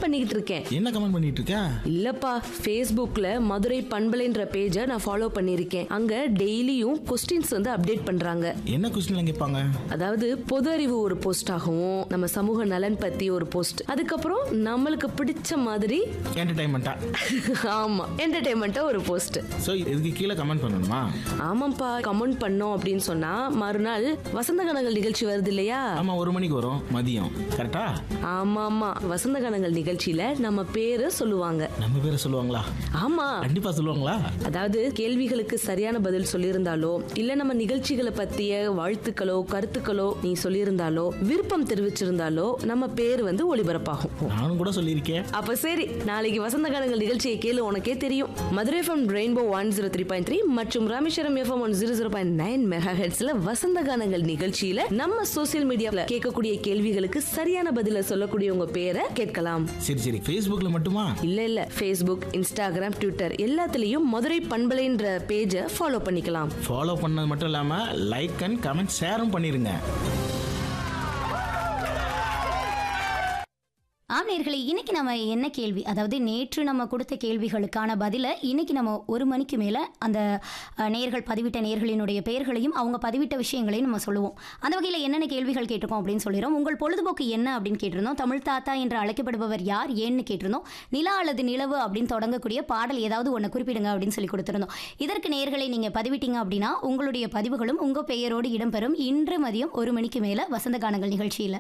comment பண்ணிக்கிட்டு இருக்கேன் என்ன கமெண்ட் பண்ணிட்டு இருக்க இல்லப்பா ஃபேஸ்புக்ல மதுரை பண்பலைன்ற பேஜை நான் ஃபாலோ பண்ணியிருக்கேன் அங்க டெய்லியும் கொஸ்டின்ஸ் வந்து அப்டேட் பண்றாங்க என்ன கொஸ்டின்லாம் கேட்பாங்க அதாவது பொது அறிவு ஒரு போஸ்ட் ஆகவும் நம்ம சமூக நலன் பத்தி ஒரு போஸ்ட் அதுக்கப்புறம் நம்மளுக்கு பிடிச்ச மாதிரி என்டர்டைன்மெண்ட்டா ஆமா என்டர்டைன்மெண்ட்டா ஒரு போஸ்ட் ஸோ இதுக்கு கீழே கமெண்ட் பண்ணணுமா ஆமாப்பா கமெண்ட் பண்ணோம் அப்படின்னு சொன்னா மறுநாள் வசந்த கனங்கள் நிகழ்ச்சி வருது இல்லையா ஆமா ஒரு மணிக்கு வரும் மதியம் கரெக்டா ஆமா ஆமா வசந்த கனங்கள் நிகழ்ச்சியில நம்ம பேரு சொல்லுவாங்க நம்ம பேரை சொல்லுவாங்களா ஆமா கண்டிப்பா சொல்லுவாங்களா அதாவது கேள்விகளுக்கு சரியான பதில் சொல்லியிருந்தாலோ இல்ல நம்ம நிகழ்ச்சிகளை பத்திய வாழ்த்துக்களோ கருத்துக்களோ நீ சொல்லியிருந்தாலோ விருப்பம் தெரிவிச்சிருந்தாலோ நம்ம பேர் வந்து ஒளிபரப்பாகும் நானும் கூட சொல்லியிருக்கேன் அப்ப சரி நாளைக்கு வசந்த காலங்கள் நிகழ்ச்சியை கேளு உனக்கே தெரியும் Madurai FM Rainbow one zero three point three மற்றும் Rameswaram FM one zero zero point nine mega ஹெட்ஸ்ல வசந்த கானங்கள் நிகழ்ச்சியில நம்ம சோசியல் மீடியாவில் கேட்கக்கூடிய கேள்விகளுக்கு சரியான பதில சொல்லக்கூடிய உங்க பேரை கேட்கலாம் சரி சரி ஃபேஸ்புக்கில் மட்டுமா இல்ல இல்ல ஃபேஸ்புக் இன்ஸ்டாகிராம் ட்விட்டர் எல்லாத்துலயும் மதுரை பண்பலைன்ற பேஜை ஃபாலோ பண்ணிக்கலாம் ஃபாலோ பண்ணது மட்டும் இல்லாமல் லைக் அண்ட் கமெண்ட் ஷேரும் பண்ணிருங்க ஆம் நேர்களே இன்னைக்கு நம்ம என்ன கேள்வி அதாவது நேற்று நம்ம கொடுத்த கேள்விகளுக்கான பதிலை இன்னைக்கு நம்ம ஒரு மணிக்கு மேலே அந்த அஹ், நேர்கள் பதிவிட்ட நேர்களினுடைய பெயர்களையும் அவங்க பதிவிட்ட விஷயங்களையும் நம்ம சொல்லுவோம் அந்த வகையில் என்னென்ன கேள்விகள் கேட்டிருக்கோம் அப்படின்னு சொல்லிடுறோம் உங்கள் பொழுதுபோக்கு என்ன அப்படின்னு கேட்டிருந்தோம் தமிழ் தாத்தா என்று அழைக்கப்படுபவர் யார் ஏன்னு கேட்டிருந்தோம் நிலா அல்லது நிலவு அப்படின்னு தொடங்கக்கூடிய பாடல் ஏதாவது ஒன்று குறிப்பிடுங்க அப்படின்னு சொல்லி கொடுத்துருந்தோம் இதற்கு நேர்களை நீங்கள் பதிவிட்டீங்க அப்படின்னா உங்களுடைய பதிவுகளும் உங்கள் பெயரோடு இடம்பெறும் இன்று மதியம் ஒரு மணிக்கு மேலே வசந்த கானங்கள் நிகழ்ச்சியில்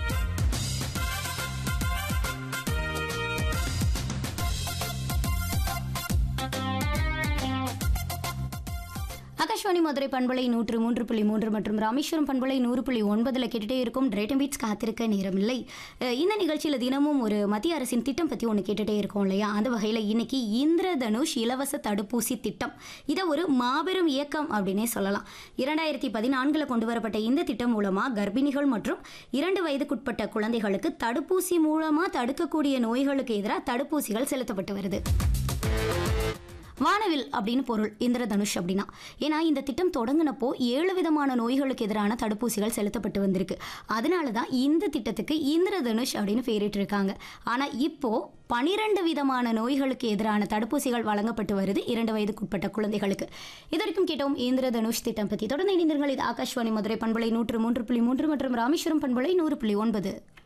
ஆகாஷ்வாணி மதுரை பண்பலை நூற்று மூன்று புள்ளி மூன்று மற்றும் ராமேஸ்வரம் பண்பலை நூறு புள்ளி ஒன்பதில் கேட்டுட்டே இருக்கும் ரேட்டம் பீட்ஸ் காத்திருக்க நேரமில்லை அஹ் இந்த நிகழ்ச்சியில் தினமும் ஒரு மத்திய அரசின் திட்டம் பற்றி ஒன்று கேட்டுட்டே இருக்கோம் இல்லையா அந்த வகையில் இன்னைக்கு இந்திரதனுஷ் இலவச தடுப்பூசி திட்டம் இதை ஒரு மாபெரும் இயக்கம் அப்படின்னே சொல்லலாம் இரண்டாயிரத்தி பதினான்கில் கொண்டு வரப்பட்ட இந்த திட்டம் மூலமாக கர்ப்பிணிகள் மற்றும் இரண்டு வயதுக்குட்பட்ட குழந்தைகளுக்கு தடுப்பூசி மூலமாக தடுக்கக்கூடிய நோய்களுக்கு எதிராக தடுப்பூசிகள் செலுத்தப்பட்டு வருது வானவில் அப்படின்னு பொருள் இந்திரதனுஷ் அப்படின்னா ஏன்னா இந்த திட்டம் தொடங்கினப்போ ஏழு விதமான நோய்களுக்கு எதிரான தடுப்பூசிகள் செலுத்தப்பட்டு வந்திருக்கு அதனால தான் இந்த திட்டத்துக்கு இந்திரதனுஷ் அப்படின்னு பேரிட்டிருக்காங்க ஆனால் இப்போ பனிரெண்டு விதமான நோய்களுக்கு எதிரான தடுப்பூசிகள் வழங்கப்பட்டு வருது இரண்டு வயதுக்குட்பட்ட குழந்தைகளுக்கு இது வரைக்கும் கேட்டோம் இந்திரதனுஷ் திட்டம் பற்றி தொடர்ந்து இணைந்தீர்கள் இது ஆகாஷ்வாணி மதுரை பண்பலை நூற்று மூன்று புள்ளி மூன்று மற்றும் ராமேஸ்வரம் பண்பலை நூறு புள்ளி ஒன்பது